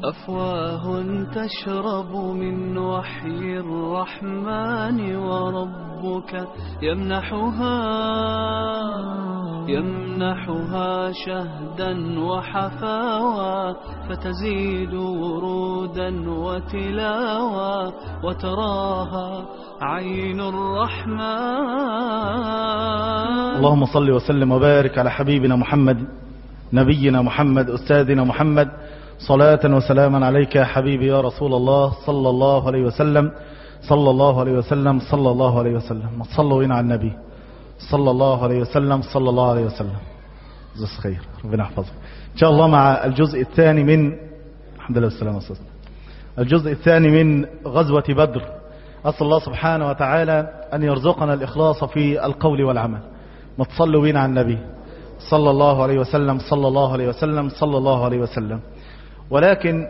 أفواه تشرب من وحي الرحمن وربك يمنحها يمنحها شهدا وحفاوى فتزيد ورودا وتلاوى وتراها عين الرحمن اللهم صل وسلم وبارك على حبيبنا محمد نبينا محمد أستاذنا محمد صلاة وسلاما عليك يا حبيبي يا رسول الله صلى الله عليه وسلم صلى الله عليه وسلم صلى الله عليه وسلم ما تصلوا هنا على النبي صلى الله عليه وسلم صلى الله عليه وسلم جزاك خير ربنا يحفظك إن شاء الله مع الجزء الثاني من الحمد لله والسلام والسلام الجزء الثاني من غزوة بدر أسأل الله سبحانه وتعالى أن يرزقنا الإخلاص في القول والعمل ما تصلوا بنا على النبي صلى الله عليه وسلم صلى الله عليه وسلم صلى الله عليه وسلم ولكن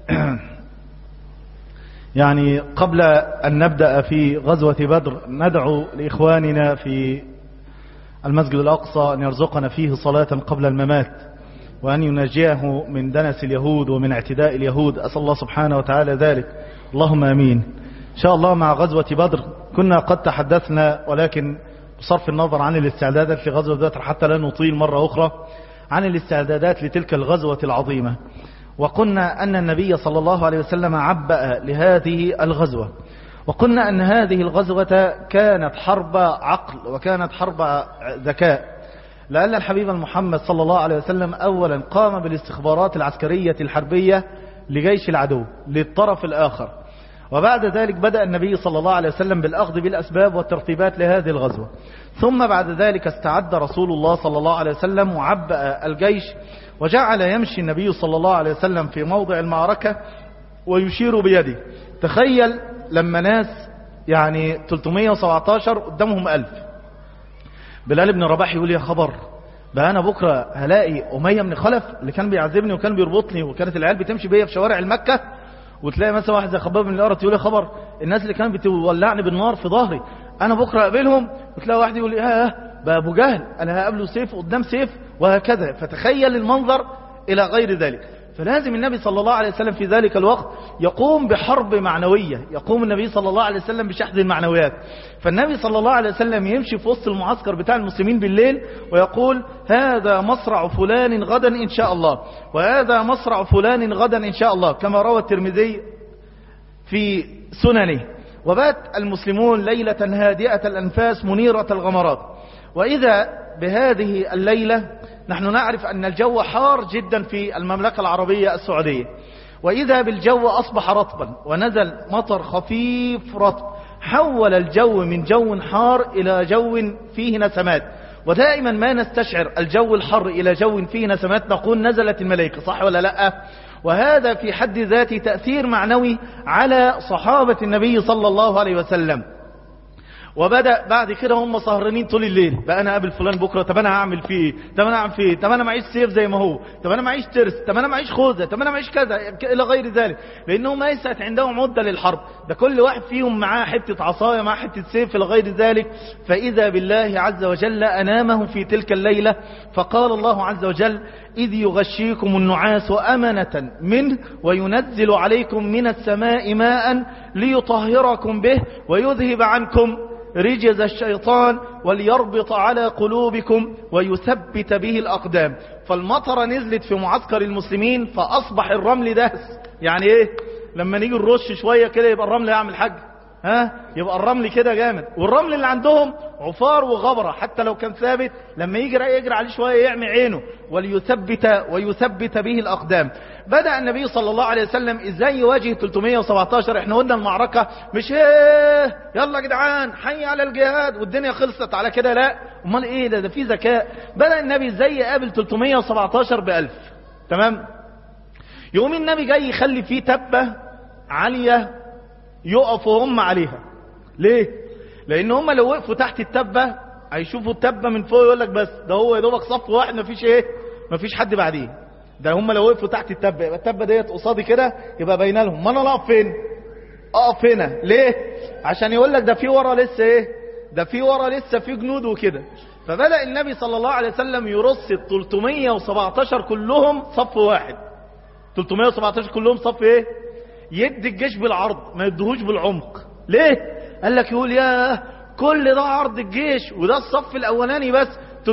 يعني قبل أن نبدأ في غزوة بدر ندعو لإخواننا في المسجد الأقصى أن يرزقنا فيه صلاة قبل الممات وأن ينجيه من دنس اليهود ومن اعتداء اليهود أسأل الله سبحانه وتعالى ذلك اللهم أمين إن شاء الله مع غزوة بدر كنا قد تحدثنا ولكن بصرف النظر عن الاستعدادات لغزوة بدر حتى لا نطيل مرة أخرى عن الاستعدادات لتلك الغزوة العظيمة وقلنا أن النبي صلى الله عليه وسلم عبأ لهذه الغزوة وقلنا أن هذه الغزوة كانت حرب عقل وكانت حرب ذكاء لأن الحبيب محمد صلى الله عليه وسلم أولا قام بالاستخبارات العسكرية الحربية لجيش العدو للطرف الآخر وبعد ذلك بدأ النبي صلى الله عليه وسلم بالأخذ بالأسباب والترتيبات لهذه الغزوة ثم بعد ذلك استعد رسول الله صلى الله عليه وسلم وعبأ الجيش وجعل يمشي النبي صلى الله عليه وسلم في موضع المعركة ويشير بيده تخيل لما ناس يعني 317 قدامهم ألف بلال بن رباح يقول يا خبر بقى أنا بكرة هلاقي أمية بن خلف اللي كان بيعذبني وكان بيربطني وكانت العيال بتمشي بيا في شوارع المكة وتلاقي مثلا واحد زي خباب بن الأرض يقول يا خبر الناس اللي كانت بتولعني بالنار في ظهري أنا بكرة أقابلهم وتلاقي واحد يقول اه بقى أبو جهل أنا هقابله سيف قدام سيف وهكذا فتخيل المنظر إلى غير ذلك فلازم النبي صلى الله عليه وسلم في ذلك الوقت يقوم بحرب معنوية يقوم النبي صلى الله عليه وسلم بشحذ المعنويات فالنبي صلى الله عليه وسلم يمشي في وسط المعسكر بتاع المسلمين بالليل ويقول هذا مصرع فلان غدا إن شاء الله وهذا مصرع فلان غدا إن شاء الله كما روى الترمذي في سننه وبات المسلمون ليلة هادئة الأنفاس منيرة الغمرات وإذا بهذه الليلة نحن نعرف أن الجو حار جدا في المملكة العربية السعودية وإذا بالجو أصبح رطبا ونزل مطر خفيف رطب حول الجو من جو حار إلى جو فيه نسمات ودائما ما نستشعر الجو الحر إلى جو فيه نسمات نقول نزلت الملائكة صح ولا لا وهذا في حد ذاته تأثير معنوي على صحابة النبي صلى الله عليه وسلم وبدأ بعد كده هم سهرانين طول الليل بقى انا قابل فلان بكرة طب انا هعمل فيه طب انا هعمل فيه طب انا معيش سيف زي ما هو طب انا معيش ترس طب انا معيش خوذة طب انا معيش كذا الى غير ذلك لانهم ليست عندهم مدة للحرب ده كل واحد فيهم معاه حتة عصاية معاه حتة سيف الى غير ذلك فاذا بالله عز وجل انامهم في تلك الليلة فقال الله عز وجل إذ يغشيكم النعاس أمنة منه وينزل عليكم من السماء ماء ليطهركم به ويذهب عنكم رجز الشيطان وليربط على قلوبكم ويثبت به الأقدام فالمطر نزلت في معسكر المسلمين فأصبح الرمل دهس يعني ايه لما نيجي نرش شوية كده يبقى الرمل يعمل حاجة ها يبقى الرمل كده جامد والرمل اللي عندهم عفار وغبرة حتى لو كان ثابت لما يجري يجري عليه شوية يعمي عينه وليثبت ويثبت به الأقدام بدأ النبي صلى الله عليه وسلم ازاي يواجه 317 احنا قلنا المعركة مش ايه يلا يا جدعان حي على الجهاد والدنيا خلصت على كده لا امال ايه ده ده في ذكاء بدأ النبي ازاي يقابل 317 بألف تمام يقوم النبي جاي يخلي فيه تبة عالية يقفوا هم عليها ليه لان هم لو وقفوا تحت التبة هيشوفوا التبة من فوق يقول لك بس ده هو يا دوبك صف واحد مفيش ايه مفيش حد بعديه ده هم لو وقفوا تحت التبة يبقى التبة ديت قصادي كده يبقى باينه لهم ما انا اقف فين اقف هنا ليه عشان يقول لك ده في ورا لسه ايه ده في ورا لسه في جنود وكده فبدأ النبي صلى الله عليه وسلم يرص ال 317 كلهم صف واحد 317 كلهم صف ايه يدي الجيش بالعرض ما يدهوش بالعمق ليه قال لك يقول يا كل ده عرض الجيش وده الصف الاولاني بس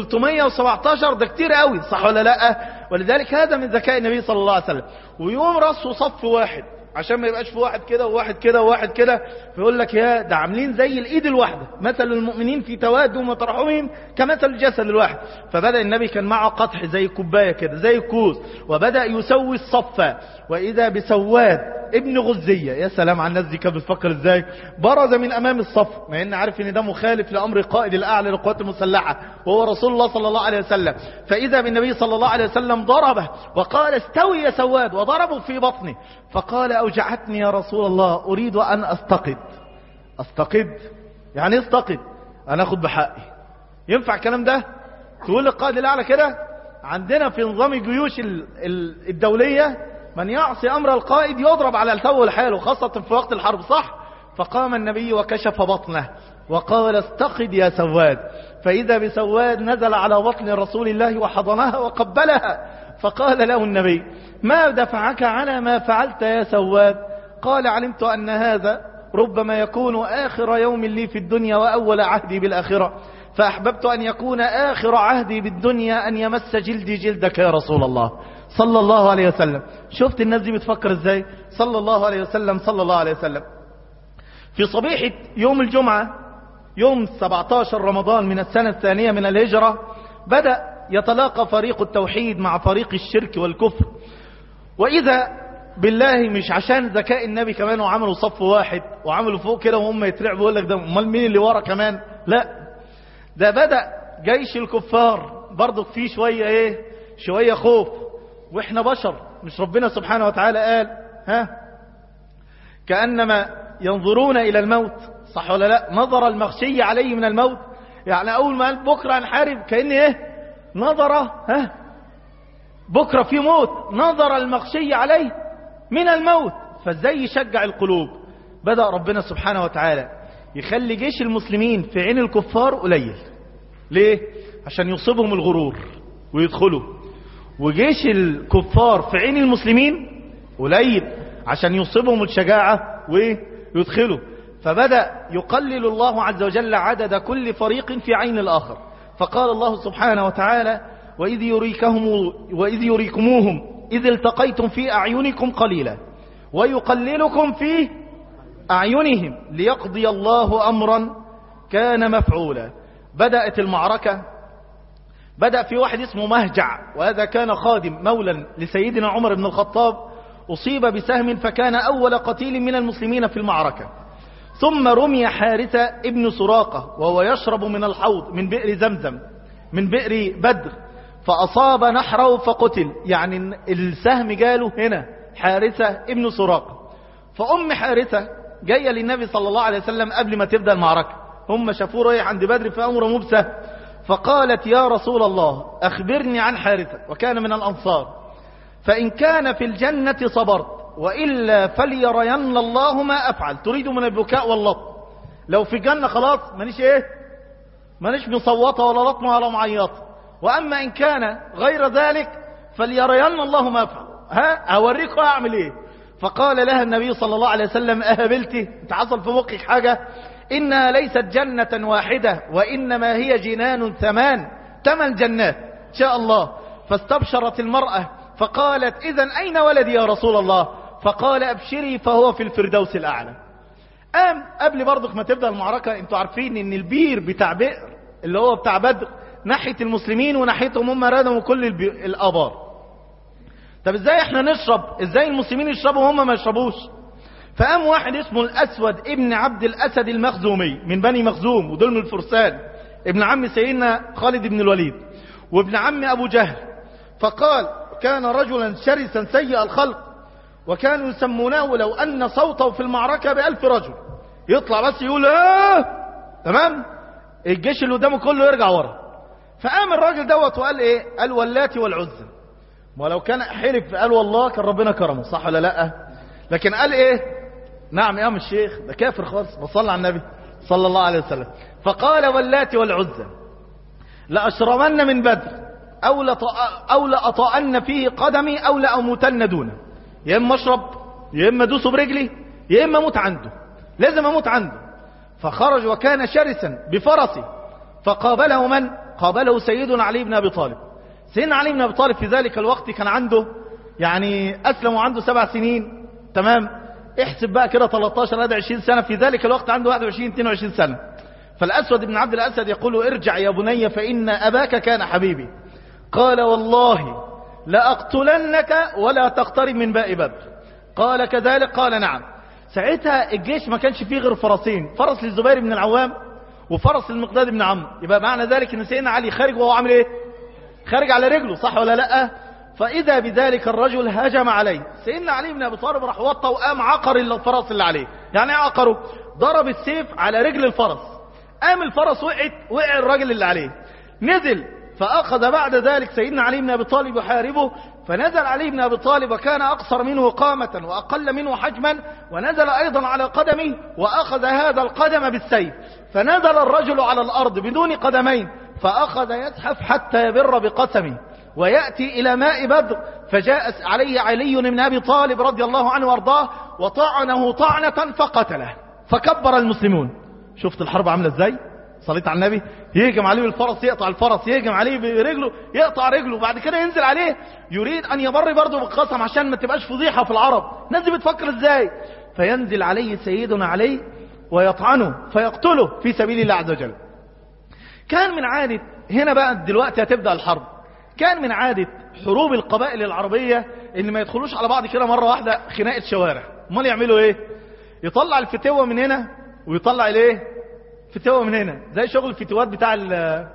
317 ده كتير قوي صح ولا لا ولذلك هذا من ذكاء النبي صلى الله عليه وسلم ويوم رصوا صف واحد عشان ما يبقاش في واحد كده وواحد كده وواحد كده فيقول لك يا ده عاملين زي الايد الواحده مثل المؤمنين في توادهم وترحمهم كمثل الجسد الواحد فبدا النبي كان معه قطح زي كوبايه كده زي كوز وبدا يسوي الصف واذا بسواد ابن غزيه يا سلام على الناس دي كانت بتفكر ازاي برز من امام الصف مع ان عارف ان ده مخالف لامر القائد الاعلى للقوات المسلحه وهو رسول الله صلى الله عليه وسلم فاذا بالنبي صلى الله عليه وسلم ضربه وقال استوي يا سواد وضربه في بطنه فقال اوجعتني يا رسول الله اريد ان استقد استقد يعني استقد انا اخد بحقي ينفع الكلام ده تقول للقائد الاعلى كده عندنا في نظام الجيوش ال- ال- الدوليه من يعصي امر القائد يضرب على التو الحال خاصه في وقت الحرب صح فقام النبي وكشف بطنه وقال استقد يا سواد فإذا بسواد نزل على بطن رسول الله وحضنها وقبلها فقال له النبي ما دفعك على ما فعلت يا سواد قال علمت أن هذا ربما يكون آخر يوم لي في الدنيا وأول عهدي بالآخرة فأحببت أن يكون آخر عهدي بالدنيا أن يمس جلدي جلدك يا رسول الله صلى الله عليه وسلم شفت الناس دي بتفكر ازاي صلى الله عليه وسلم صلى الله عليه وسلم في صبيحة يوم الجمعة يوم 17 رمضان من السنة الثانية من الهجرة بدأ يتلاقى فريق التوحيد مع فريق الشرك والكفر وإذا بالله مش عشان ذكاء النبي كمان وعملوا صف واحد وعملوا فوق كده وهم يترعبوا يقول لك ده امال مين اللي ورا كمان لا ده بدأ جيش الكفار برضو فيه شوية ايه شوية خوف واحنا بشر مش ربنا سبحانه وتعالى قال ها كأنما ينظرون إلى الموت صح ولا لا نظر المغشي عليه من الموت يعني أول ما قال بكرة هنحارب كأن إيه نظر ها بكرة في موت نظر المغشي عليه من الموت فازاي يشجع القلوب بدأ ربنا سبحانه وتعالى يخلي جيش المسلمين في عين الكفار قليل ليه عشان يصيبهم الغرور ويدخلوا وجيش الكفار في عين المسلمين قليل عشان يصيبهم الشجاعة ويدخلوا فبدأ يقلل الله عز وجل عدد كل فريق في عين الآخر فقال الله سبحانه وتعالى وإذ, يريكهم وإذ يريكموهم إذ التقيتم في أعينكم قليلا ويقللكم في أعينهم ليقضي الله أمرا كان مفعولا بدأت المعركة بدأ في واحد اسمه مهجع وهذا كان خادم مولا لسيدنا عمر بن الخطاب أصيب بسهم فكان أول قتيل من المسلمين في المعركة ثم رمي حارثة ابن سراقة وهو يشرب من الحوض من بئر زمزم من بئر بدر فأصاب نحره فقتل يعني السهم جاله هنا حارثة ابن سراقة فأم حارثة جاية للنبي صلى الله عليه وسلم قبل ما تبدأ المعركة هم شافوه رايح عند بدر في أمر مبسه فقالت يا رسول الله أخبرني عن حارثة وكان من الأنصار فإن كان في الجنة صبرت وإلا فليرين الله ما أفعل تريد من البكاء واللط لو في الجنة خلاص مانيش إيه مانيش مصوتة ولا لطمة ولا معيطة وأما إن كان غير ذلك فليرين الله ما أفعل ها أوريكم أعمل إيه فقال لها النبي صلى الله عليه وسلم أهبلتي انت حصل في مخك حاجة إنها ليست جنة واحدة وإنما هي جنان ثمان ثمان جنات إن شاء الله فاستبشرت المرأة فقالت إذا أين ولدي يا رسول الله فقال أبشري فهو في الفردوس الأعلى قام قبل برضك ما تبدأ المعركة انتوا عارفين ان البير بتاع بئر اللي هو بتاع بدر ناحية المسلمين وناحيتهم هم ردموا كل البي- الآبار طب ازاي احنا نشرب ازاي المسلمين يشربوا وهم ما يشربوش فقام واحد اسمه الأسود ابن عبد الأسد المخزومي من بني مخزوم ودول من الفرسان ابن عم سيدنا خالد بن الوليد وابن عم أبو جهل فقال كان رجلا شرسا سيء الخلق وكانوا يسمونه لو أن صوته في المعركة بألف رجل يطلع بس يقول آه تمام الجيش اللي قدامه كله يرجع ورا فقام الراجل دوت وقال ايه قال واللاتي والعزى ولو كان حلف قال والله كان ربنا كرمه صح ولا لا لكن قال ايه نعم يا ام الشيخ ده كافر خالص بصلى على النبي صلى الله عليه وسلم فقال واللات والعزى لأشربن من بدر أو, لط... أو لأطأن فيه قدمي أو لأموتن دونه يا اما اشرب يا اما ادوسه برجلي يا اما اموت عنده لازم اموت عنده فخرج وكان شرسا بفرسه فقابله من قابله سيدنا علي بن ابي طالب سيدنا علي بن ابي طالب في ذلك الوقت كان عنده يعني اسلم وعنده سبع سنين تمام احسب بقى كده 13 ل 20 سنه في ذلك الوقت عنده 21 22 سنه فالاسود بن عبد الاسد يقول ارجع يا بني فان اباك كان حبيبي قال والله لأقتلنك ولا تقترب من باء بدر قال كذلك قال نعم ساعتها الجيش ما كانش فيه غير فرسين فرس للزبير بن العوام وفرس المقداد بن عمرو يبقى معنى ذلك ان سيدنا علي خارج وهو عامل ايه خارج على رجله صح ولا لا فاذا بذلك الرجل هجم عليه سيدنا علي بن ابي طالب راح وطى وقام عقر الفرس اللي عليه يعني ايه عقره ضرب السيف على رجل الفرس قام الفرس وقعت وقع الراجل اللي عليه نزل فأخذ بعد ذلك سيدنا علي بن أبي طالب يحاربه فنزل علي بن أبي طالب وكان أقصر منه قامة وأقل منه حجما ونزل أيضا على قدمه وأخذ هذا القدم بالسيف فنزل الرجل على الأرض بدون قدمين فأخذ يزحف حتى يبر بقسمه ويأتي إلى ماء بدر فجاء عليه علي بن أبي طالب رضي الله عنه وارضاه وطعنه طعنة فقتله فكبر المسلمون شفت الحرب عاملة ازاي صليت على النبي يهجم عليه بالفرس يقطع الفرس يهجم عليه برجله يقطع رجله بعد كده ينزل عليه يريد ان يبر برضه بالقسم عشان ما تبقاش فضيحة في العرب الناس دي بتفكر ازاي فينزل عليه سيدنا علي ويطعنه فيقتله في سبيل الله عز وجل كان من عادة هنا بقى دلوقتي هتبدأ الحرب كان من عادة حروب القبائل العربية ان ما يدخلوش على بعض كده مرة واحدة خناقة شوارع امال يعملوا ايه يطلع الفتوة من هنا ويطلع الايه فتوة من هنا زي شغل الفتوات بتاع ال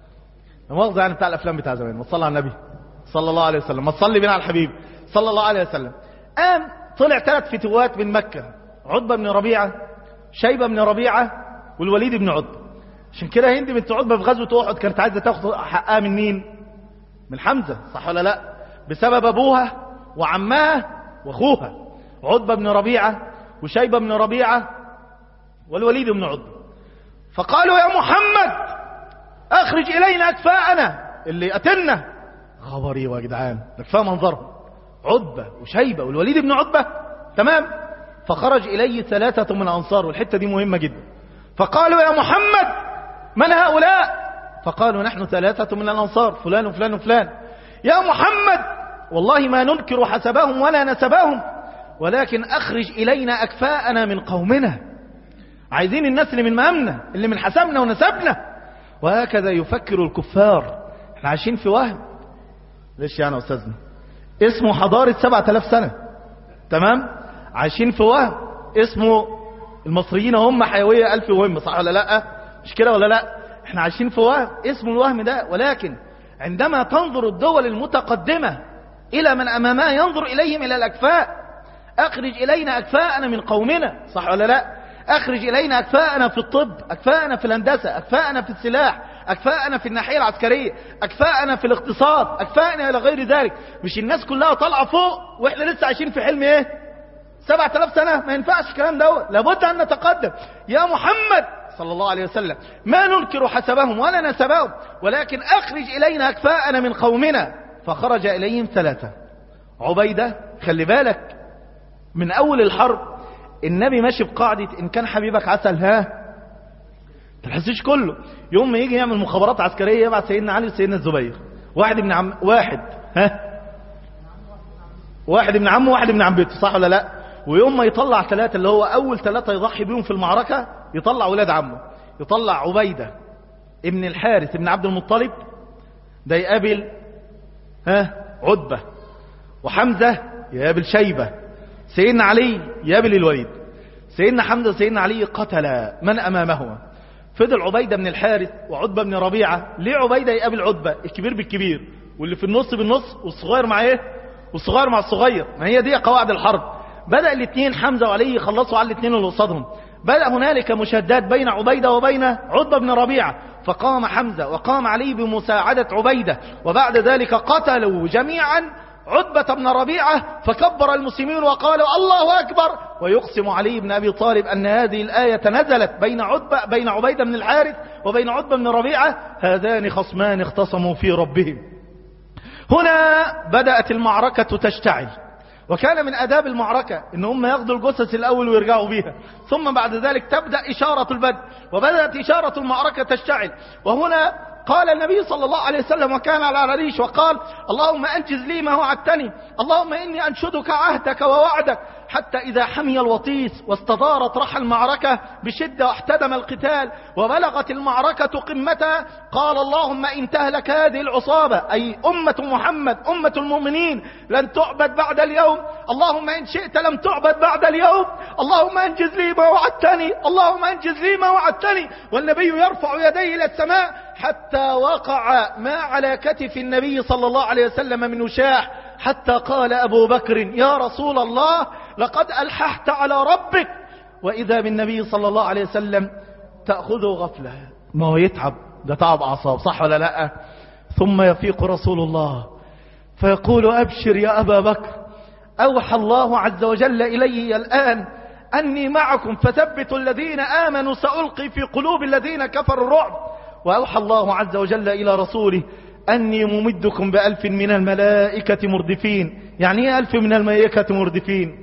مؤاخذة يعني بتاع الافلام بتاع زمان ما تصلي على النبي صلى الله عليه وسلم ما تصلي بنا على الحبيب صلى الله عليه وسلم قام طلع ثلاث فتوات من مكة عتبة بن ربيعة شيبة بن ربيعة والوليد بن عتبة عشان كده هند بنت عتبة في غزوة احد كانت عايزة تاخد حقها من مين من حمزة صح ولا لا بسبب ابوها وعمها واخوها عتبة بن ربيعة وشيبة بن ربيعة والوليد بن عتبة فقالوا يا محمد اخرج الينا اكفاءنا اللي قتلنا خبري يا جدعان ده كفايه منظرهم عتبة وشيبة والوليد بن عتبة تمام فخرج اليه ثلاثة من الانصار والحتة دي مهمة جدا فقالوا يا محمد من هؤلاء فقالوا نحن ثلاثة من الانصار فلان وفلان وفلان يا محمد والله ما ننكر حسبهم ولا نسبهم ولكن اخرج الينا اكفاءنا من قومنا عايزين الناس اللي من مامنا اللي من حسبنا ونسبنا وهكذا يفكر الكفار احنا عايشين في وهم ليش يعني يا استاذنا اسمه حضارة سبعة آلاف سنة تمام عايشين في وهم اسمه المصريين هم حيوية ألف وهم صح ولا لا مش كده ولا لا احنا عايشين في وهم اسمه الوهم ده ولكن عندما تنظر الدول المتقدمة إلى من أمامها ينظر إليهم إلى الأكفاء أخرج إلينا أكفاءنا من قومنا صح ولا لا أخرج إلينا أكفاءنا في الطب أكفاءنا في الهندسة أكفاءنا في السلاح أكفاءنا في الناحية العسكرية أكفاءنا في الاقتصاد أكفاءنا إلى غير ذلك مش الناس كلها طالعة فوق وإحنا لسه عايشين في حلم إيه سبعة آلاف سنة ما ينفعش الكلام ده لابد أن نتقدم يا محمد صلى الله عليه وسلم ما ننكر حسبهم ولا نسبهم ولكن أخرج إلينا أكفاءنا من قومنا فخرج إليهم ثلاثة عبيدة خلي بالك من أول الحرب النبي ماشي بقاعدة إن كان حبيبك عسل ها تحسيش كله يوم ما يجي يعمل مخابرات عسكرية يبعت سيدنا علي وسيدنا الزبير واحد ابن عم واحد ها واحد ابن عمه وواحد ابن عمته صح ولا لا ويوم ما يطلع ثلاثة اللي هو أول ثلاثة يضحي بيهم في المعركة يطلع ولاد عمه يطلع عبيدة ابن الحارث ابن عبد المطلب ده يقابل ها عتبة وحمزة يقابل شيبة سيدنا علي يقابل الوليد سيدنا حمزة سيدنا علي قتل من أمامهما فضل عبيدة بن الحارث وعتبة بن ربيعة ليه عبيدة يقابل عتبة الكبير بالكبير واللي في النص بالنص والصغير مع ايه والصغير مع الصغير ما هي دي قواعد الحرب بدأ الاثنين حمزة وعلي يخلصوا على الاثنين اللي قصادهم بدأ هنالك مشادات بين عبيدة وبين عتبة بن ربيعة فقام حمزة وقام علي بمساعدة عبيدة وبعد ذلك قتلوا جميعا عتبة بن ربيعة فكبر المسلمين وقالوا الله أكبر ويقسم علي بن أبي طالب أن هذه الآية نزلت بين عتبة بين عبيدة بن الحارث وبين عتبة بن ربيعة هذان خصمان اختصموا في ربهم هنا بدأت المعركة تشتعل وكان من أداب المعركة إن هم ياخدوا الجثث الأول ويرجعوا بيها ثم بعد ذلك تبدأ إشارة البدء وبدأت إشارة المعركة تشتعل وهنا قال النبي صلى الله عليه وسلم وكان على العريش وقال اللهم أنجز لي ما وعدتني اللهم إني أنشدك عهدك ووعدك حتى إذا حمي الوطيس واستدارت رحى المعركة بشدة واحتدم القتال وبلغت المعركة قمتها قال اللهم إن تهلك هذه العصابة أي أمة محمد أمة المؤمنين لن تعبد بعد اليوم اللهم إن شئت لم تعبد بعد اليوم اللهم انجز لي ما وعدتني اللهم انجز لي ما وعدتني والنبي يرفع يديه إلى السماء حتى وقع ما على كتف النبي صلى الله عليه وسلم من وشاح حتى قال أبو بكر يا رسول الله لقد ألححت على ربك وإذا بالنبي صلى الله عليه وسلم تأخذه غفلة ما هو يتعب ده تعب أعصاب صح ولا لا ثم يفيق رسول الله فيقول أبشر يا أبا بكر أوحى الله عز وجل إلي الآن أني معكم فثبتوا الذين آمنوا سألقي في قلوب الذين كفروا الرعب وأوحى الله عز وجل إلى رسوله أني ممدكم بألف من الملائكة مردفين يعني ايه ألف من الملائكة مردفين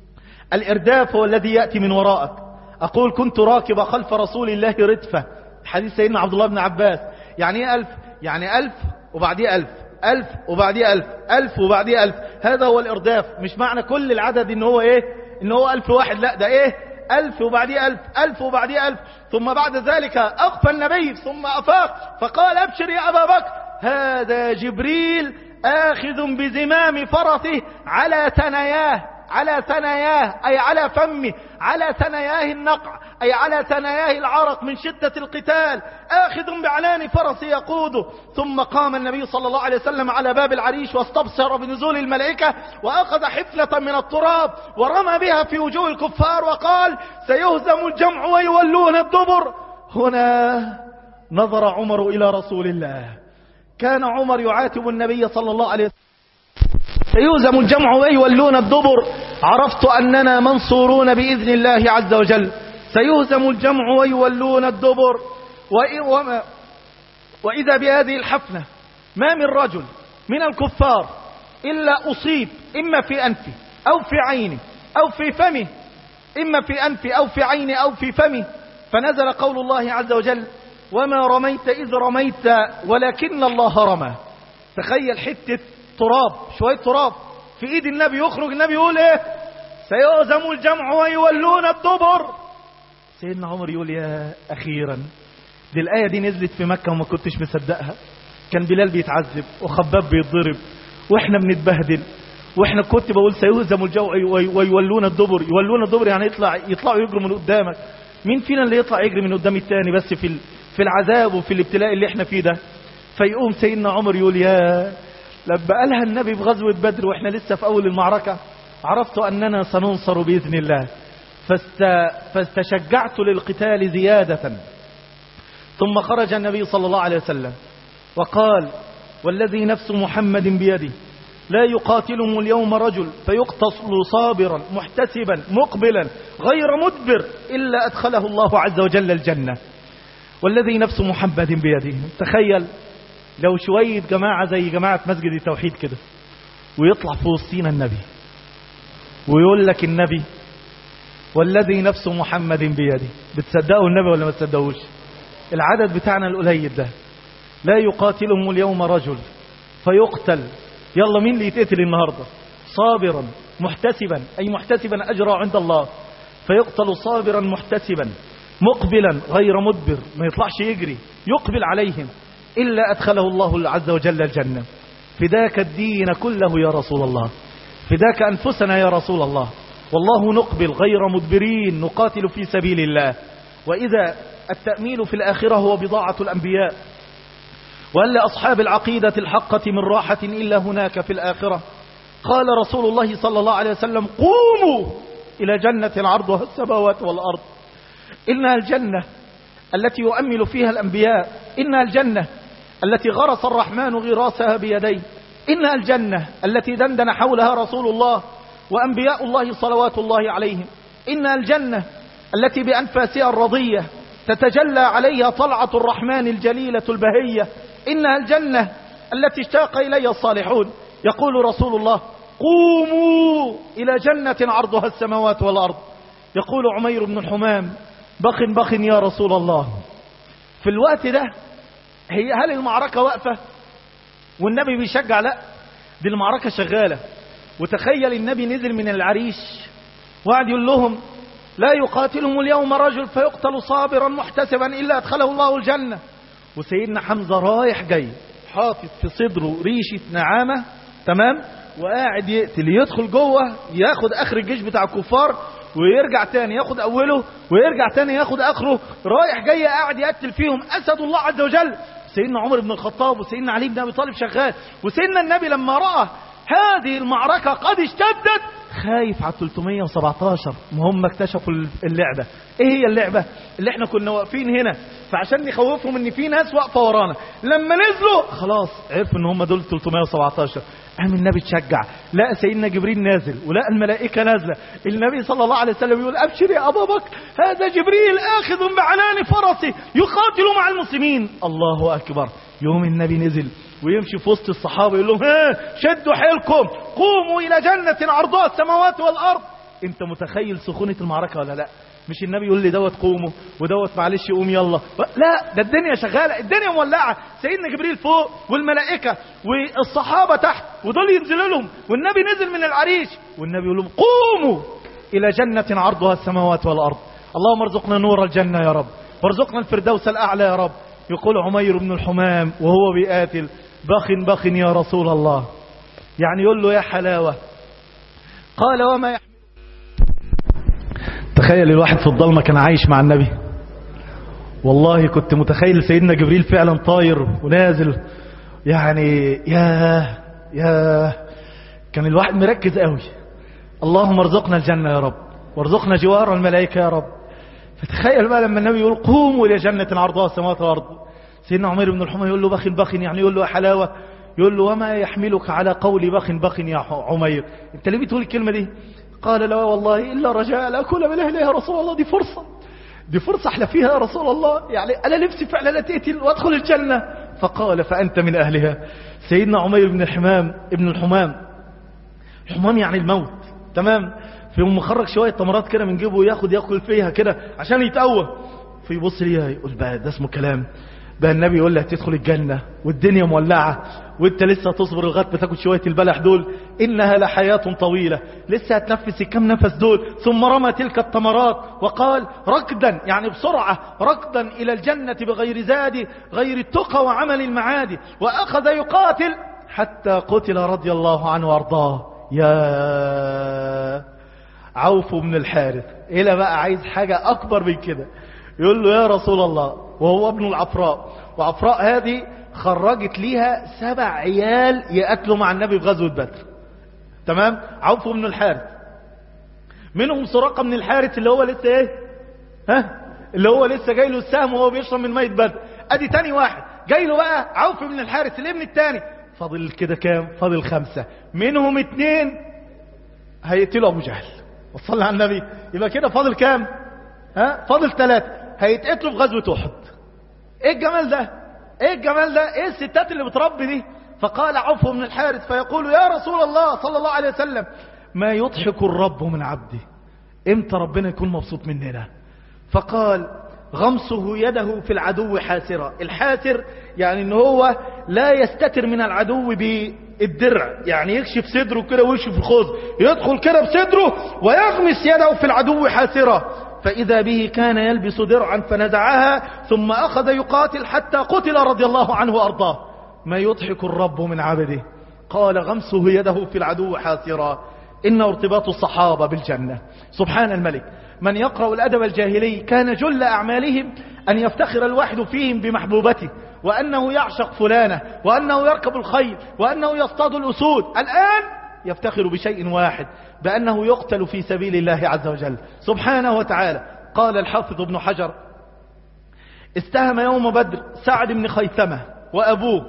الإرداف هو الذي يأتي من وراءك أقول كنت راكب خلف رسول الله ردفة حديث سيدنا عبد الله بن عباس يعني ايه ألف يعني ألف وبعديه ألف ألف وبعديه ألف ألف وبعديه ألف هذا هو الإرداف مش معنى كل العدد إن هو إيه إن هو ألف واحد لا ده إيه ألف وبعديه ألف ألف وبعديه ألف ثم بعد ذلك أخفى النبي ثم أفاق فقال أبشر يا أبا بكر هذا جبريل آخذ بزمام فرسه على ثناياه على ثناياه أي على فمه على ثناياه النقع أي على ثناياه العرق من شدة القتال آخذ بعنان فرس يقوده ثم قام النبي صلى الله عليه وسلم على باب العريش واستبصر بنزول الملائكة وأخذ حفلة من التراب ورمى بها في وجوه الكفار وقال سيهزم الجمع ويولون الدبر هنا نظر عمر إلى رسول الله كان عمر يعاتب النبي صلى الله عليه وسلم سيهزم الجمع ويولون الدبر عرفت أننا منصورون بإذن الله عز وجل سيهزم الجمع ويولون الدبر وما وإذا بهذه الحفنة ما من رجل من الكفار إلا أصيب إما في أنفه أو في عينه أو في فمه إما في أنفه أو في عينه أو في فمه فنزل قول الله عز وجل وما رميت إذ رميت ولكن الله رمى تخيل حتة تراب شوية تراب في ايد النبي يخرج النبي يقول ايه سيهزم الجمع ويولون الدبر سيدنا عمر يقول يا اخيرا دي الايه دي نزلت في مكه وما كنتش مصدقها كان بلال بيتعذب وخباب بيتضرب واحنا بنتبهدل واحنا كنت بقول سيهزم الجمع ويولون الدبر يولون الدبر يعني يطلع يطلعوا يجروا من قدامك مين فينا اللي يطلع يجري من قدام التاني بس في في العذاب وفي الابتلاء اللي احنا فيه ده فيقوم سيدنا عمر يقول يا لما قالها النبي في غزوة بدر واحنا لسه في أول المعركة عرفت أننا سننصر بإذن الله فاست... فاستشجعت للقتال زيادة ثم خرج النبي صلى الله عليه وسلم وقال والذي نفس محمد بيده لا يقاتلهم اليوم رجل فيقتصل صابرا محتسبا مقبلا غير مدبر إلا أدخله الله عز وجل الجنة والذي نفس محمد بيده تخيل لو شوية جماعة زي جماعة مسجد التوحيد كده ويطلع في وسطينا النبي ويقول لك النبي والذي نفس محمد بيده بتصدقوا النبي ولا ما تصدقوش العدد بتاعنا القليل ده لا يقاتلهم اليوم رجل فيقتل يلا مين اللي يتقتل النهاردة صابرا محتسبا أي محتسبا أجرى عند الله فيقتل صابرا محتسبا مقبلا غير مدبر ما يطلعش يجري يقبل عليهم إلا أدخله الله عز وجل الجنة فداك الدين كله يا رسول الله فداك أنفسنا يا رسول الله والله نقبل غير مدبرين نقاتل في سبيل الله وإذا التأمين في الآخرة هو بضاعة الأنبياء وأن لأصحاب العقيدة الحقة من راحة إلا هناك في الآخرة قال رسول الله صلى الله عليه وسلم قوموا إلى جنة العرض السماوات والأرض إنها الجنة التي يؤمل فيها الأنبياء إنها الجنة التي غرس الرحمن غراسها بيديه إنها الجنة التي دندن حولها رسول الله وأنبياء الله صلوات الله عليهم إنها الجنة التي بأنفاسها الرضية تتجلى عليها طلعة الرحمن الجليلة البهية إنها الجنة التي اشتاق إليها الصالحون يقول رسول الله قوموا إلى جنة عرضها السماوات والأرض يقول عمير بن الحمام بخ بخ يا رسول الله في الوقت ده هي هل المعركة واقفة والنبي بيشجع لا دي المعركة شغالة وتخيل النبي نزل من العريش وقعد يقول لهم لا يقاتلهم اليوم رجل فيقتل صابرا محتسبا إلا أدخله الله الجنة وسيدنا حمزة رايح جاي حاطط في صدره ريشة نعامة تمام وقاعد يقتل يدخل جوه ياخد اخر الجيش بتاع الكفار ويرجع تاني ياخد اوله ويرجع تاني ياخد اخره رايح جاي قاعد يقتل فيهم اسد الله عز وجل سيدنا عمر بن الخطاب وسيدنا علي بن ابي طالب شغال وسيدنا النبي لما راى هذه المعركة قد اشتدت خايف على 317 ما هم اكتشفوا اللعبة ايه هي اللعبة اللي احنا كنا واقفين هنا فعشان نخوفهم ان في ناس واقفة ورانا لما نزلوا خلاص عرفوا ان هم دول 317 قام النبي تشجع لا سيدنا جبريل نازل ولا الملائكة نازلة النبي صلى الله عليه وسلم يقول أبشر يا أبا بكر هذا جبريل آخذ بعنان فرسه يقاتل مع المسلمين الله أكبر يوم النبي نزل ويمشي في وسط الصحابة يقول لهم ها شدوا حيلكم قوموا إلى جنة عرضها السماوات والأرض انت متخيل سخونة المعركة ولا لا مش النبي يقول لي دوت قوموا ودوت معلش قوم يلا لا ده الدنيا شغالة الدنيا مولعة سيدنا جبريل فوق والملائكة والصحابة تحت ودول ينزلوا لهم والنبي نزل من العريش والنبي يقول لهم قوموا إلى جنة عرضها السماوات والأرض اللهم ارزقنا نور الجنة يا رب وارزقنا الفردوس الأعلى يا رب يقول عمير بن الحمام وهو بيقاتل بخ بخ يا رسول الله يعني يقول له يا حلاوة قال وما يحمل تخيل الواحد في الضلمة كان عايش مع النبي والله كنت متخيل سيدنا جبريل فعلا طاير ونازل يعني يا يا كان الواحد مركز قوي اللهم ارزقنا الجنة يا رب وارزقنا جوار الملائكة يا رب فتخيل بقى لما النبي يقول قوموا إلى جنة عرضها السماوات والأرض سيدنا عمير بن الحمى يقول له بخ بخ يعني يقول له حلاوة يقول له وما يحملك على قول بخ بخ يا عمير انت ليه بتقول الكلمة دي قال لا والله إلا رجاء لا أكل من أهلها يا رسول الله دي فرصة دي فرصة احلى فيها يا رسول الله يعني أنا نفسي فعلا تقتل وادخل الجنة فقال فأنت من أهلها سيدنا عمير بن الحمام ابن الحمام الحمام يعني الموت تمام في مخرج شوية تمرات كده من جيبه ياخد ياكل فيها كده عشان يتقوى فيبص ليها يقول بقى ده اسمه كلام بقى النبي يقول لها تدخل الجنة والدنيا مولعة وانت لسه تصبر لغايه بتاكل شوية البلح دول انها لحياة طويلة لسه هتنفس كم نفس دول ثم رمى تلك التمرات وقال ركدا يعني بسرعة ركدا الى الجنة بغير زاد غير التقى وعمل المعادي واخذ يقاتل حتى قتل رضي الله عنه وارضاه يا عوف بن الحارث إلى بقى عايز حاجة أكبر من كده يقول له يا رسول الله وهو ابن العفراء وعفراء هذه خرجت ليها سبع عيال يقتلوا مع النبي في غزوة بدر تمام عوف بن الحارث منهم سراقة من الحارث اللي هو لسه ايه ها اللي هو لسه جاي له السهم وهو بيشرب من ميت بدر ادي تاني واحد جاي له بقى عوف بن الحارث الابن التاني فاضل كده كام فاضل خمسة منهم اتنين هيقتلوا ابو جهل وصلنا على النبي يبقى كده فاضل كام ها فاضل ثلاثة هيتقتلوا في غزوة احد ايه الجمال ده ايه الجمال ده ايه الستات اللي بتربي دي فقال عوف بن الحارث فيقول يا رسول الله صلى الله عليه وسلم ما يضحك الرب من عبده امتى ربنا يكون مبسوط مننا فقال غمسه يده في العدو حاسرة الحاسر يعني ان هو لا يستتر من العدو بالدرع يعني يكشف صدره كده ويكشف الخوذ يدخل كده بصدره ويغمس يده في العدو حاسرة فإذا به كان يلبس درعا فنزعها ثم أخذ يقاتل حتى قتل رضي الله عنه وأرضاه ما يضحك الرب من عبده قال غمسه يده في العدو حاسرا إن ارتباط الصحابة بالجنة سبحان الملك من يقرأ الأدب الجاهلي كان جل أعمالهم أن يفتخر الواحد فيهم بمحبوبته وأنه يعشق فلانة وأنه يركب الخيل وأنه يصطاد الأسود الآن يفتخر بشيء واحد بأنه يقتل في سبيل الله عز وجل سبحانه وتعالى قال الحافظ ابن حجر استهم يوم بدر سعد بن خيثمة وأبوه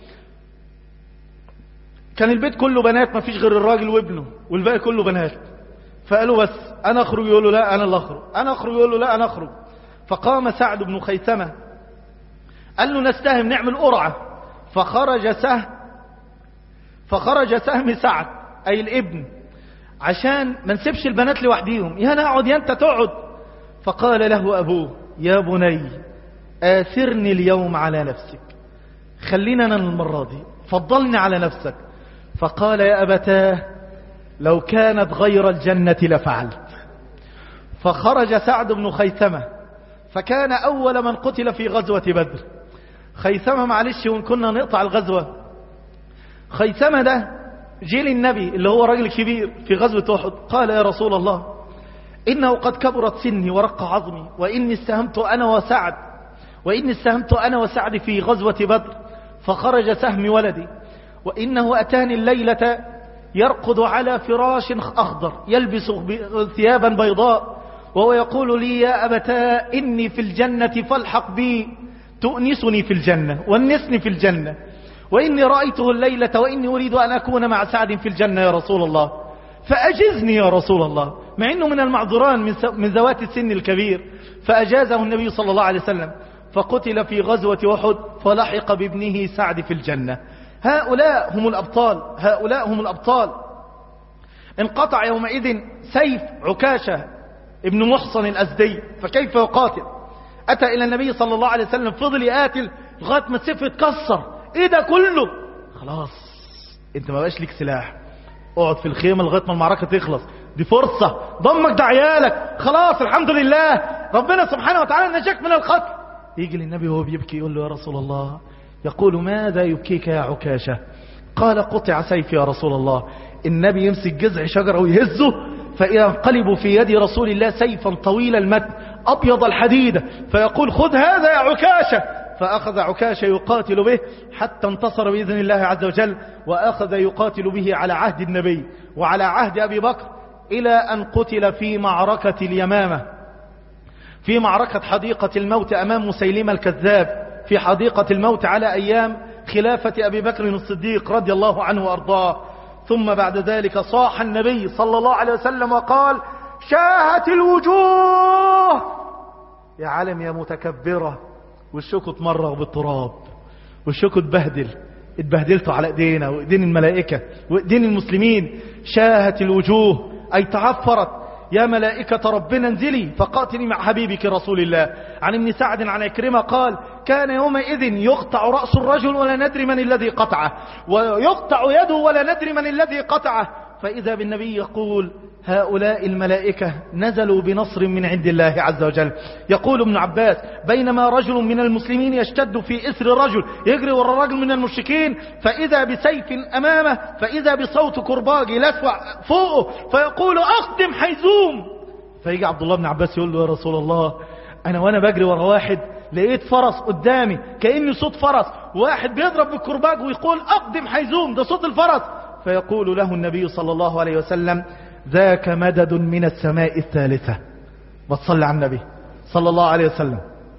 كان البيت كله بنات ما فيش غير الراجل وابنه والباقي كله بنات فقالوا بس انا اخرج يقول له لا انا اللي اخرج انا اخرج يقول له لا انا اخرج فقام سعد بن خيثمة قال له نستهم نعمل قرعة فخرج سهم فخرج سهم سعد أي الابن عشان ما نسيبش البنات لوحديهم يا أنا أقعد يا أنت تقعد فقال له أبوه يا بني آثرني اليوم على نفسك خلينا أنا المرة دي فضلني على نفسك فقال يا أبتاه لو كانت غير الجنة لفعلت فخرج سعد بن خيثمة فكان أول من قتل في غزوة بدر خيثمة معلش وإن كنا نقطع الغزوة خيثمة ده جيل النبي اللي هو راجل كبير في غزوة أحد قال يا رسول الله إنه قد كبرت سني ورق عظمي وإني استهمت أنا وسعد وإني استهمت أنا وسعد في غزوة بدر فخرج سهم ولدي وإنه أتاني الليلة يرقد على فراش أخضر يلبس ثيابا بيضاء وهو يقول لي يا أبتا إني في الجنة فالحق بي تؤنسني في الجنة ونسني في الجنة وإني رأيته الليلة وإني أريد أن أكون مع سعد في الجنة يا رسول الله فأجزني يا رسول الله مع أنه من المعذوران من ذوات السن الكبير فأجازه النبي صلى الله عليه وسلم فقتل في غزوة أحد فلحق بابنه سعد في الجنة هؤلاء هم الأبطال هؤلاء هم الأبطال انقطع يومئذ سيف عكاشة ابن محصن الأزدي فكيف يقاتل أتى إلى النبي صلى الله عليه وسلم فضل يقاتل لغاية ما السيف اتكسر ايه ده كله خلاص انت ما بقاش ليك سلاح اقعد في الخيمة لغاية ما المعركة تخلص دي فرصة ضمك ده عيالك خلاص الحمد لله ربنا سبحانه وتعالى نجاك من القتل يجي للنبي وهو بيبكي يقول له يا رسول الله يقول ماذا يبكيك يا عكاشة قال قطع سيفي يا رسول الله النبي يمسك جذع شجرة ويهزه فإذا انقلبوا في يد رسول الله سيفا طويل المتن أبيض الحديد فيقول خذ هذا يا عكاشة فأخذ عكاشة يقاتل به حتى انتصر بإذن الله عز وجل وأخذ يقاتل به على عهد النبي وعلى عهد أبي بكر إلى أن قتل في معركة اليمامة في معركة حديقة الموت أمام مسيلمة الكذاب في حديقة الموت على أيام خلافة أبي بكر الصديق رضي الله عنه وأرضاه ثم بعد ذلك صاح النبي صلى الله عليه وسلم وقال شاهت الوجوه يا علم يا متكبرة وشكوا اتمرغ بالتراب وشكوا اتبهدل اتبهدلتوا على ايدينا وايدين الملائكة وايدين المسلمين شاهت الوجوه اي تعفرت يا ملائكة ربنا انزلي فقاتلي مع حبيبك رسول الله عن ابن سعد عن عكرمة قال كان يومئذ يقطع رأس الرجل ولا ندري من الذي قطعه ويقطع يده ولا ندري من الذي قطعه فإذا بالنبي يقول هؤلاء الملائكة نزلوا بنصر من عند الله عز وجل يقول ابن عباس بينما رجل من المسلمين يشتد في إثر رجل يجري وراء رجل من المشركين فإذا بسيف أمامه فإذا بصوت كرباج لسوع فوقه فيقول أقدم حيزوم فيجي عبد الله بن عباس يقول له يا رسول الله أنا وأنا بجري ورا واحد لقيت فرس قدامي كأني صوت فرس واحد بيضرب بالكرباج ويقول أقدم حيزوم ده صوت الفرس فيقول له النبي صلى الله عليه وسلم ذاك مدد من السماء الثالثة وتصلي على النبي صلى الله عليه وسلم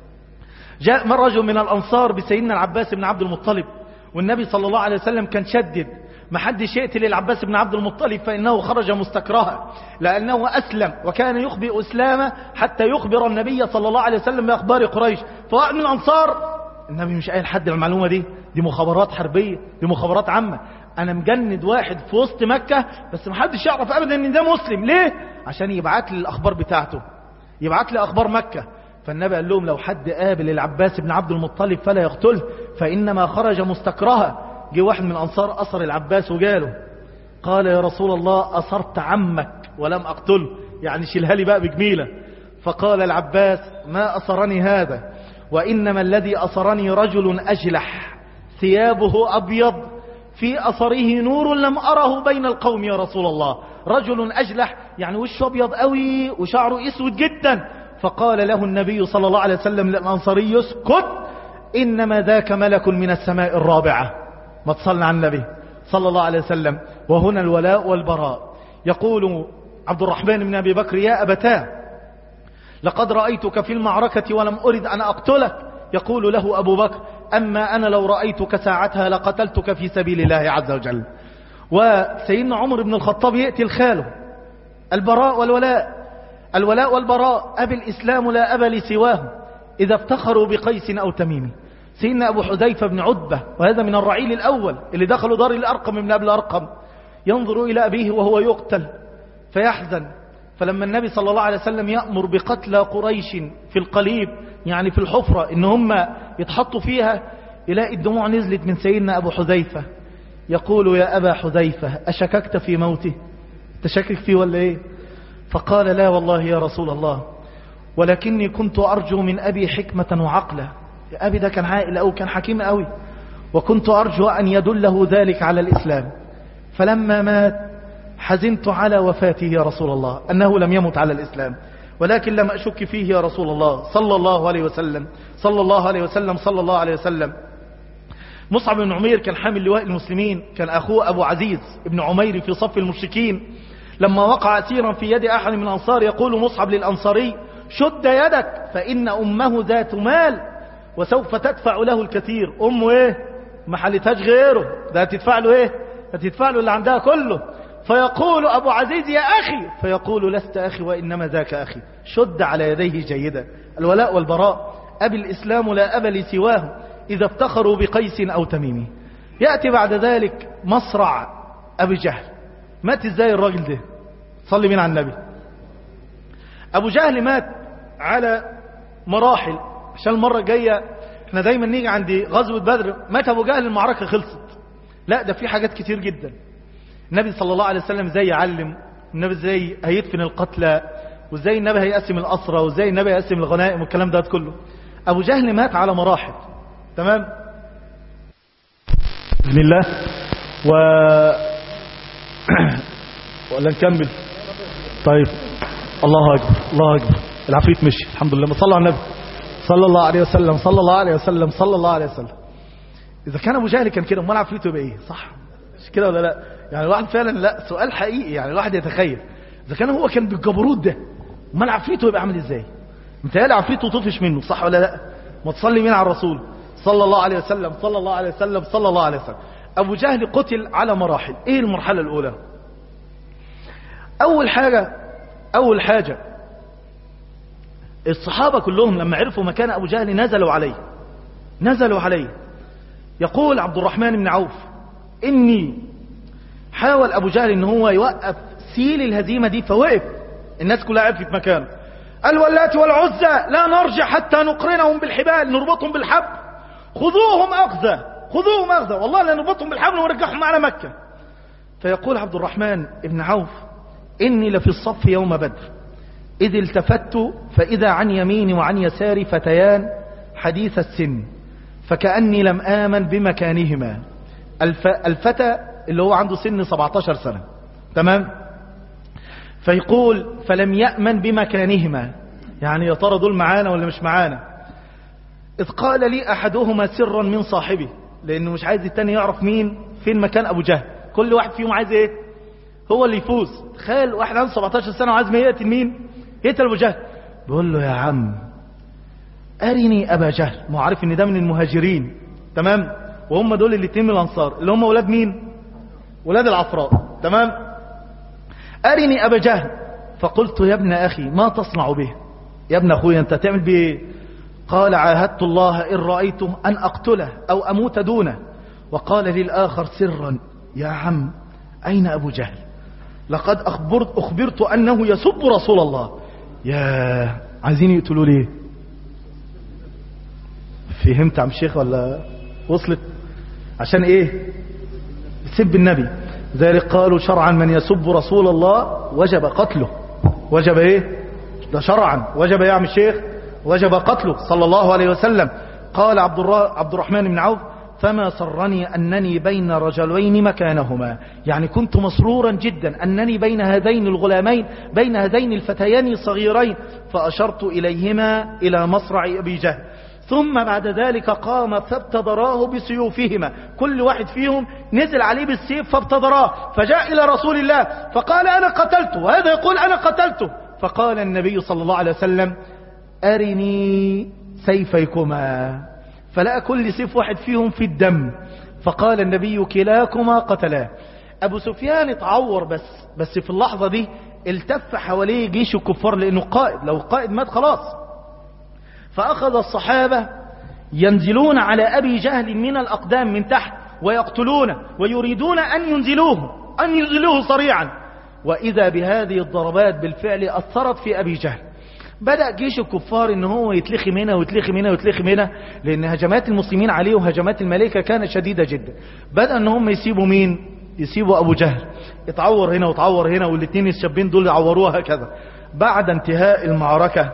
جاء من رجل من الأنصار بسيدنا العباس بن عبد المطلب والنبي صلى الله عليه وسلم كان شدد ما حدش يقتل العباس بن عبد المطلب فإنه خرج مستكرها لأنه أسلم وكان يخبئ إسلامه حتى يخبر النبي صلى الله عليه وسلم بأخبار قريش فواحد من الأنصار النبي مش قايل حد المعلومة دي دي مخابرات حربية دي مخابرات عامة انا مجند واحد في وسط مكة بس محدش يعرف ابدا ان ده مسلم ليه عشان يبعت لي الاخبار بتاعته يبعت لي اخبار مكة فالنبي قال لهم لو حد قابل العباس بن عبد المطلب فلا يقتله فانما خرج مستكرها جه واحد من الانصار اثر العباس وجاله قال يا رسول الله اثرت عمك ولم اقتله يعني شيلها لي بقى بجميلة فقال العباس ما اثرني هذا وانما الذي اثرني رجل اجلح ثيابه ابيض في أثره نور لم أره بين القوم يا رسول الله رجل أجلح يعني وشه أبيض قوي وشعره أسود جدا فقال له النبي صلى الله عليه وسلم للأنصاري اسكت إنما ذاك ملك من السماء الرابعة ما تصلنا على النبي صلى الله عليه وسلم وهنا الولاء والبراء يقول عبد الرحمن بن أبي بكر يا أبتاه لقد رأيتك في المعركة ولم أرد أن أقتلك يقول له أبو بكر أما أنا لو رأيتك ساعتها لقتلتك في سبيل الله عز وجل وسيدنا عمر بن الخطاب يأتي الخاله البراء والولاء الولاء والبراء أبي الإسلام لا أبا لسواه إذا افتخروا بقيس أو تميم سيدنا أبو حذيفة بن عتبة وهذا من الرعيل الأول اللي دخلوا دار الأرقم من أبل الأرقم ينظر إلى أبيه وهو يقتل فيحزن فلما النبي صلى الله عليه وسلم يأمر بقتل قريش في القليب يعني في الحفرة إن هم يتحطوا فيها يلاقي الدموع نزلت من سيدنا أبو حذيفة يقول يا أبا حذيفة أشككت في موته تشكك فيه ولا إيه فقال لا والله يا رسول الله ولكني كنت أرجو من أبي حكمة وعقلة يا أبي ده كان عائل أو كان حكيم أوي وكنت أرجو أن يدله ذلك على الإسلام فلما مات حزنت على وفاته يا رسول الله أنه لم يمت على الإسلام ولكن لم أشك فيه يا رسول الله صلى الله عليه وسلم صلى الله عليه وسلم صلى الله عليه وسلم مصعب بن عمير كان حامل لواء المسلمين كان أخوه أبو عزيز ابن عمير في صف المشركين لما وقع أسيرا في يد أحد من الأنصار يقول مصعب للأنصاري شد يدك فإن أمه ذات مال وسوف تدفع له الكثير أمه إيه ما حلتهاش غيره ده هتدفع له إيه هتدفع له اللي عندها كله فيقول أبو عزيز يا أخي فيقول لست أخي وإنما ذاك أخي شد على يديه جيدا الولاء والبراء أبي الإسلام لا أبا لسواه إذا افتخروا بقيس أو تميمي يأتي بعد ذلك مصرع أبي جهل مات ازاي الراجل ده صلي بينا على النبي أبو جهل مات على مراحل عشان المرة الجاية احنا دايما نيجي عند غزوة بدر مات أبو جهل المعركة خلصت لا ده في حاجات كتير جدا النبي صلى الله عليه وسلم ازاي يعلم النبي ازاي هيدفن القتلى وازاي النبي هيقسم الأسرى وازاي النبي هيقسم الغنائم والكلام ده كله أبو جهل مات على مراحل تمام بسم الله و ولا نكمل طيب الله أكبر الله أكبر العفريت مشي الحمد لله ما صلى على النبي صلى الله عليه وسلم صلى الله عليه وسلم صلى الله عليه وسلم إذا كان أبو جهل كان كده امال عفريته يبقى إيه صح مش كده ولا لا يعني الواحد فعلا لا سؤال حقيقي يعني الواحد يتخيل إذا كان هو كان بالجبروت ده امال عفريته يبقى عامل إزاي متهيألي عفريته طفش منه صح ولا لا ما تصلي مين على الرسول صلى الله عليه وسلم صلى الله عليه وسلم صلى الله عليه وسلم أبو جهل قتل على مراحل إيه المرحلة الأولى أول حاجة أول حاجة الصحابة كلهم لما عرفوا مكان أبو جهل نزلوا عليه نزلوا عليه يقول عبد الرحمن بن عوف إني حاول أبو جهل إن هو يوقف سيل الهزيمة دي فوقف الناس كلها عرفت مكانه قال واللات والعزى لا نرجع حتى نقرنهم بالحبال نربطهم بالحبل خذوهم أخذة خذوهم أخذة والله لا نربطهم بالحبل ونرجعهم معنا مكة فيقول عبد الرحمن بن عوف إني لفي الصف يوم بدر إذ التفت فإذا عن يميني وعن يساري فتيان حديث السن فكأني لم آمن بمكانهما الف... الفتى اللي هو عنده سن 17 سنة تمام فيقول فلم يأمن بمكانهما يعني يا ترى دول معانا ولا مش معانا إذ قال لي أحدهما سرا من صاحبه لأنه مش عايز التاني يعرف مين فين مكان أبو جهل كل واحد فيهم عايز إيه هو اللي يفوز تخيل واحد عنده 17 سنة وعايز ما يقتل مين يقتل أبو جهل بيقول له يا عم أرني أبا جهل ما هو عارف إن ده من المهاجرين تمام وهم دول الاثنين من الأنصار اللي هم ولاد مين ولاد العفراء تمام أرني أبا جهل فقلت يا ابن أخي ما تصنع به يا ابن أخوي أنت تعمل به إيه؟ قال عاهدت الله إن رأيته أن أقتله أو أموت دونه وقال للآخر سرا يا عم أين أبو جهل لقد أخبرت, أخبرت أنه يسب رسول الله يا عايزين يقتلوا ليه فهمت عم شيخ ولا وصلت عشان ايه يسب النبي ذلك قالوا شرعا من يسب رسول الله وجب قتله وجب ايه ده شرعا وجب يا عم الشيخ وجب قتله صلى الله عليه وسلم قال عبد, عبد الرحمن بن عوف فما سرني أنني بين رجلين مكانهما يعني كنت مسرورا جدا أنني بين هذين الغلامين بين هذين الفتيان الصغيرين فأشرت إليهما إلى مصرع أبي جهل ثم بعد ذلك قام فابتدراه بسيوفهما كل واحد فيهم نزل عليه بالسيف فابتدراه فجاء إلى رسول الله فقال أنا قتلته وهذا يقول أنا قتلته فقال النبي صلى الله عليه وسلم أرني سيفيكما فلقى كل سيف واحد فيهم في الدم فقال النبي كلاكما قتلاه أبو سفيان اتعور بس بس في اللحظة دي التف حواليه جيش الكفار لأنه قائد لو القائد مات خلاص فأخذ الصحابة ينزلون على أبي جهل من الأقدام من تحت ويقتلونه ويريدون أن ينزلوه أن يزلوه صريعا وإذا بهذه الضربات بالفعل أثرت في أبي جهل بدأ جيش الكفار ان هو يتلخي منها ويتلخي منها ويتلخي منها لان هجمات المسلمين عليه وهجمات الملائكة كانت شديدة جدا بدأ ان هم يسيبوا مين يسيبوا ابو جهل يتعور هنا وتعور هنا والاثنين الشابين دول يعوروها هكذا بعد انتهاء المعركة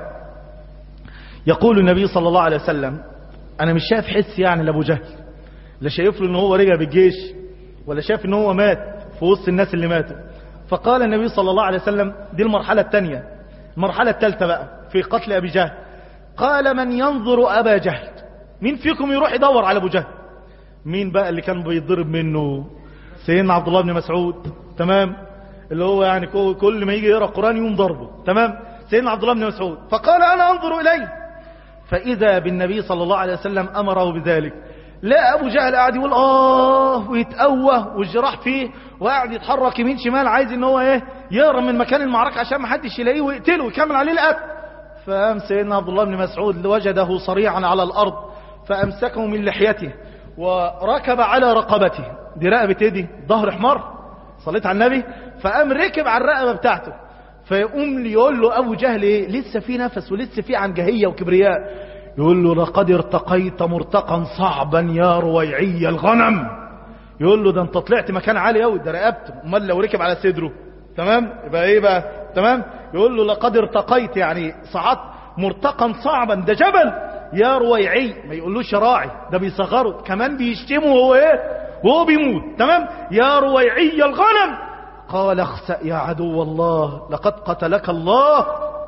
يقول النبي صلى الله عليه وسلم انا مش شايف حس يعني لابو جهل لا شايف له ان هو رجع بالجيش ولا شايف ان هو مات في وسط الناس اللي ماتوا فقال النبي صلى الله عليه وسلم دي المرحلة الثانية المرحلة الثالثة بقى في قتل أبي جهل قال من ينظر أبا جهل مين فيكم يروح يدور على أبو جهل مين بقى اللي كان بيضرب منه سيدنا عبد الله بن مسعود تمام اللي هو يعني كل ما يجي يقرأ القرآن يوم ضربه تمام سيدنا عبد الله بن مسعود فقال أنا أنظر إليه فإذا بالنبي صلى الله عليه وسلم أمره بذلك لا أبو جهل قاعد يقول آه ويتقوى والجراح فيه وقاعد يتحرك يمين شمال عايز ان هو ايه يهرب من مكان المعركة عشان ما حدش يلاقيه ويقتله ويكمل عليه القتل فقام سيدنا عبد الله بن مسعود وجده صريعا على الأرض فأمسكه من لحيته وركب على رقبته دي رقبة ايه دي ظهر حمار صليت على النبي فقام ركب على الرقبة بتاعته فيقوم يقول له أبو جهل ايه لسه في نفس ولسه في عنجهية وكبرياء يقول له لقد ارتقيت مرتقا صعبا يا رويعي الغنم يقول له ده انت طلعت مكان عالي قوي ده رقبته امال لو ركب على صدره تمام يبقى ايه بقى تمام يقول له لقد ارتقيت يعني صعدت مرتقا صعبا ده جبل يا رويعي ما يقولوش راعي ده بيصغره كمان بيشتمه وهو ايه وهو بيموت تمام يا رويعي الغنم قال اخسأ يا عدو الله لقد قتلك الله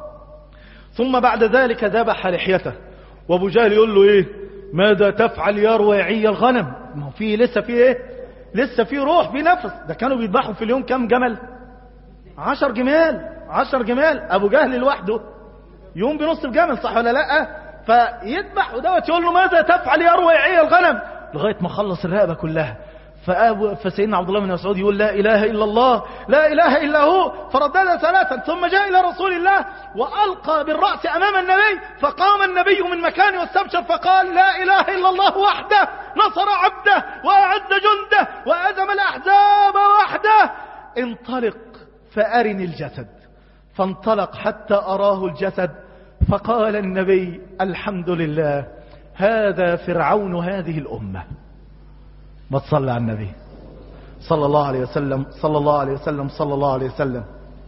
ثم بعد ذلك ذبح لحيته وابو جهل يقول له ايه ماذا تفعل يا رويعي الغنم ما هو في لسه في ايه لسه في روح في نفس ده كانوا بيذبحوا في اليوم كام جمل عشر جمال عشر جمال ابو جهل لوحده يوم بنص الجمل صح ولا لا فيذبح ودوت يقول له ماذا تفعل يا رويعي الغنم لغايه ما خلص الرقبه كلها فأبو فسيدنا عبد الله بن مسعود يقول لا إله إلا الله لا إله إلا هو فرددها ثلاثا ثم جاء إلى رسول الله وألقى بالرأس أمام النبي فقام النبي من مكانه واستبشر فقال لا إله إلا الله وحده نصر عبده وأعد جنده وأزم الأحزاب وحده انطلق فأرني الجسد فانطلق حتى أراه الجسد فقال النبي الحمد لله هذا فرعون هذه الأمة ما تصلى على النبي صلى الله عليه وسلم صلى الله عليه وسلم صلى الله عليه وسلم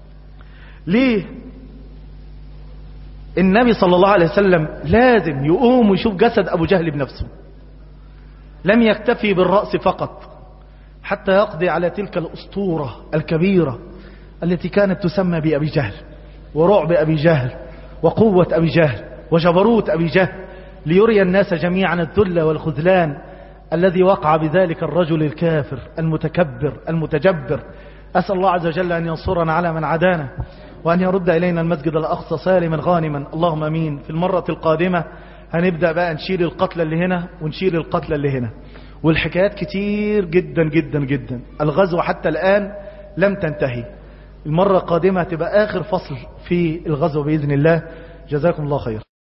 ليه النبي صلى الله عليه وسلم لازم يقوم ويشوف جسد أبو جهل بنفسه لم يكتفي بالرأس فقط حتى يقضي على تلك الأسطورة الكبيرة التي كانت تسمى بأبي جهل ورعب أبي جهل وقوة أبي جهل وجبروت أبي جهل ليري الناس جميعا الذل والخذلان الذي وقع بذلك الرجل الكافر المتكبر المتجبر أسأل الله عز وجل أن ينصرنا على من عدانا وأن يرد إلينا المسجد الأقصى سالما غانما اللهم أمين في المرة القادمة هنبدأ بقى نشيل القتل اللي هنا ونشيل القتل اللي هنا والحكايات كتير جدا جدا جدا الغزو حتى الآن لم تنتهي المرة القادمة تبقى آخر فصل في الغزو بإذن الله جزاكم الله خير